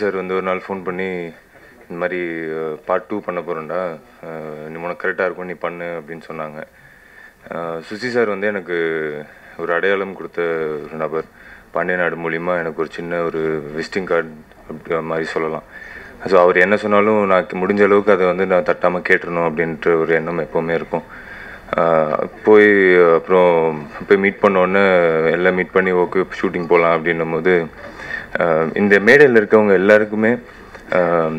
sir வந்து ஒரு நாள் ஃபோன் பண்ணி இந்த மாதிரி பார்ட் டூ பண்ண போகிறேன்டா நீ உனக்கு கரெக்டாக இருக்கும் நீ பண்ணு அப்படின்னு சொன்னாங்க அஹ், சுசி சார் வந்து எனக்கு ஒரு அடையாளம் கொடுத்த ஒரு நபர் பாண்டிய நாடு மூலிமா எனக்கு ஒரு சின்ன ஒரு விசிட்டிங் கார்டு அப்படி மாதிரி சொல்லலாம் ஸோ அவர் என்ன சொன்னாலும் நான் முடிஞ்ச அளவுக்கு அதை வந்து நான் தட்டாமல் கேட்டுறணும் அப்படின்ற ஒரு எண்ணம் எப்போவுமே இருக்கும் ஆஹ் போய் அப்புறம் போய் மீட் பண்ண உடனே எல்லாம் மீட் பண்ணி ஓகே ஷூட்டிங் போகலாம் அப்படின்னும் போது ஆஹ் இந்த மேடையில் இருக்கவங்க எல்லாருக்குமே ஆஹ்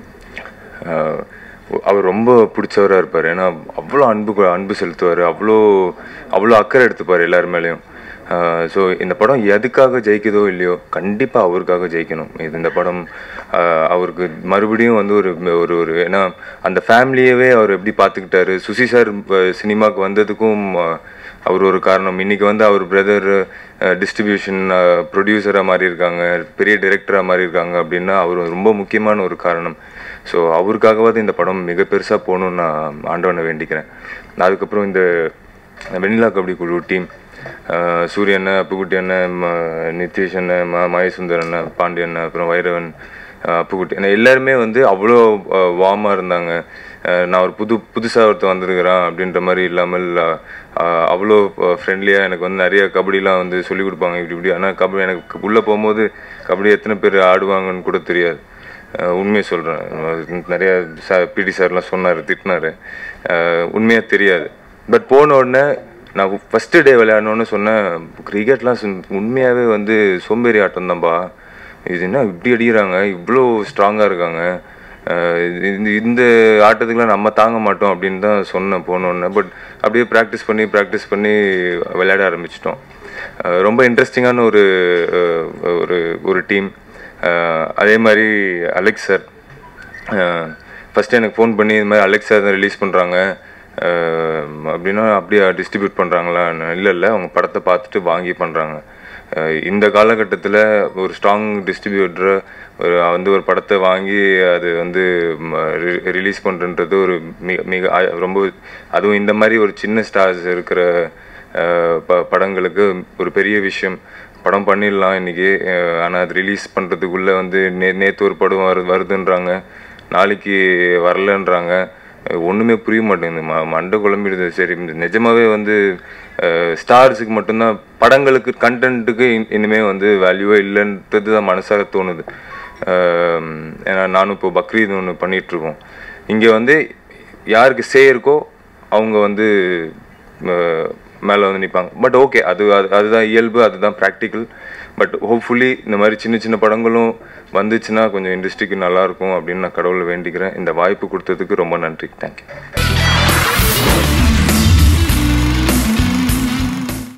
ஆஹ் அவர் ரொம்ப பிடிச்சவராக இருப்பார் ஏன்னா அவ்வளோ அன்பு கொ- அன்பு செலுத்துவார் அவ்வளோ அவ்வளோ அக்கறை எடுத்துப்பார் எல்லார் மேலேயும் ஸோ இந்த படம் எதுக்காக ஜெயிக்குதோ இல்லையோ கண்டிப்பாக அவருக்காக ஜெயிக்கணும் இது இந்த படம் ஆஹ் அவருக்கு மறுபடியும் வந்து ஒரு ஒரு ஒரு ஏன்னா அந்த ஃபேமிலியவே அவர் எப்படி பார்த்துக்கிட்டாரு சுசி சார் சினிமாவுக்கு வந்ததுக்கும் ஆஹ் அவர் ஒரு காரணம் இன்னைக்கு வந்து அவர் பிரதர் டிஸ்ட்ரிபியூஷன் ப்ரொடியூசராக மாறி இருக்காங்க பெரிய டைரக்டராக மாறி இருக்காங்க அப்படின்னா அவர் ரொம்ப முக்கியமான ஒரு காரணம் ஸோ அவருக்காகவாது இந்த படம் மிக பெருசாக போகணும்னு நான் ஆண்டவனை வேண்டிக்கிறேன் அதுக்கப்புறம் இந்த வெண்ணிலா கபடி குழு டீம் சூரிய அண்ணன் அப்புக்குட்டி அண்ணன் ம- நிதிஷ் அண்ணன் ம மகேசுந்தர் அண்ணன் பாண்டி அண்ணன் அப்புறம் வைரவன் அஹ் அப்புக்குட்டி ஏன்னா எல்லாருமே வந்து அவ்வளோ வார்மாக இருந்தாங்க அஹ் நான் ஒரு புது புதுசாக ஒருத்தன் வந்திருக்கிறான் அப்படின்ற மாதிரி இல்லாமல் அஹ் அவ்வளோ ஃப்ரெண்ட்லியாக எனக்கு வந்து நிறைய கபடிலாம் வந்து சொல்லிக் கொடுப்பாங்க இப்படி இப்படி ஆனால் கபடி எனக்கு உள்ளே போகும்போது கபடி எத்தனை பேர் ஆடுவாங்கன்னு கூட தெரியாது அஹ் உண்மையை சொல்கிறேன் நிறைய சா பிடி சார்லாம் சொன்னார் திட்டினாரு உண்மையாக தெரியாது பட் போன உடனே நான் ஃபஸ்ட்டு டே விளையாடணும்னு சொன்னேன் கிரிக்கெட்லாம் உண்மையாகவே வந்து சோம்பேறி ஆட்டம் தான்ப்பா இது என்ன இப்படி அடிக்கிறாங்க இவ்வளோ ஸ்ட்ராங்காக இருக்காங்க அஹ் இந்த இந்த ஆட்டத்துக்குலாம் நம்ம தாங்க மாட்டோம் அப்படின்னு தான் சொன்னேன் போனோன்னே பட் அப்படியே ப்ராக்டிஸ் பண்ணி ப்ராக்டிஸ் பண்ணி விளையாட ஆரம்பிச்சிட்டோம் அஹ் ரொம்ப இன்ட்ரெஸ்டிங்கான ஒரு அஹ் ஒரு ஒரு டீம் அதே மாதிரி அலெக்ஸ் சார் ஃபஸ்ட்டு எனக்கு ஃபோன் பண்ணி இது மாதிரி அலெக்ஸா தான் ரிலீஸ் பண்ணுறாங்க அப்படின்னா அப்படியே டிஸ்ட்ரிபியூட் பண்ணுறாங்களா இல்லை இல்லை அவங்க படத்தை பார்த்துட்டு வாங்கி பண்ணுறாங்க இந்த காலகட்டத்தில் ஒரு ஸ்ட்ராங் டிஸ்ட்ரிபியூட்டர் ஒரு வந்து ஒரு படத்தை வாங்கி அது வந்து ரிலீஸ் பண்ணுறது ஒரு மிக மிக ஆ- ரொம்ப அதுவும் இந்த மாதிரி ஒரு சின்ன ஸ்டார்ஸ் இருக்கிற அஹ், ப படங்களுக்கு ஒரு பெரிய விஷயம் படம் பண்ணிடலாம் இன்னைக்கு ஆனால் அது ரிலீஸ் பண்ணுறதுக்குள்ளே வந்து நே நேற்று ஒரு படம் வரு வருதுன்றாங்க நாளைக்கு வரலன்றாங்க அஹ் ஒண்ணுமே புரிய மாட்டேங்குது ம மண்டை குழம்பிடுது சரி இந்த நிஜமாவே வந்து ஸ்டார்ஸுக்கு மட்டும்தான் படங்களுக்கு கண்டென்ட்டுக்கு இனிமே வந்து வேல்யூவே இல்லைன்றது தான் மனசார தோணுது அஹ் ஏன்னா நானும் இப்போ பக்ரீத் ஒன்று பண்ணிட்டு இருக்கோம் இங்கே வந்து யாருக்கு சே இருக்கோ அவங்க வந்து மேலே வந்து நிற்பாங்க பட் ஓகே அது அது அதுதான் இயல்பு அதுதான் ப்ராக்டிக்கல் பட் ஹோப்ஃபுல்லி இந்த மாதிரி சின்ன சின்ன படங்களும் வந்துச்சுன்னா கொஞ்சம் இண்டஸ்ட்ரிக்கு நல்லாயிருக்கும் அப்படின்னு நான் கடவுளை வேண்டிக்கிறேன் இந்த வாய்ப்பு கொடுத்ததுக்கு ரொம்ப நன்றி தேங்க்யூ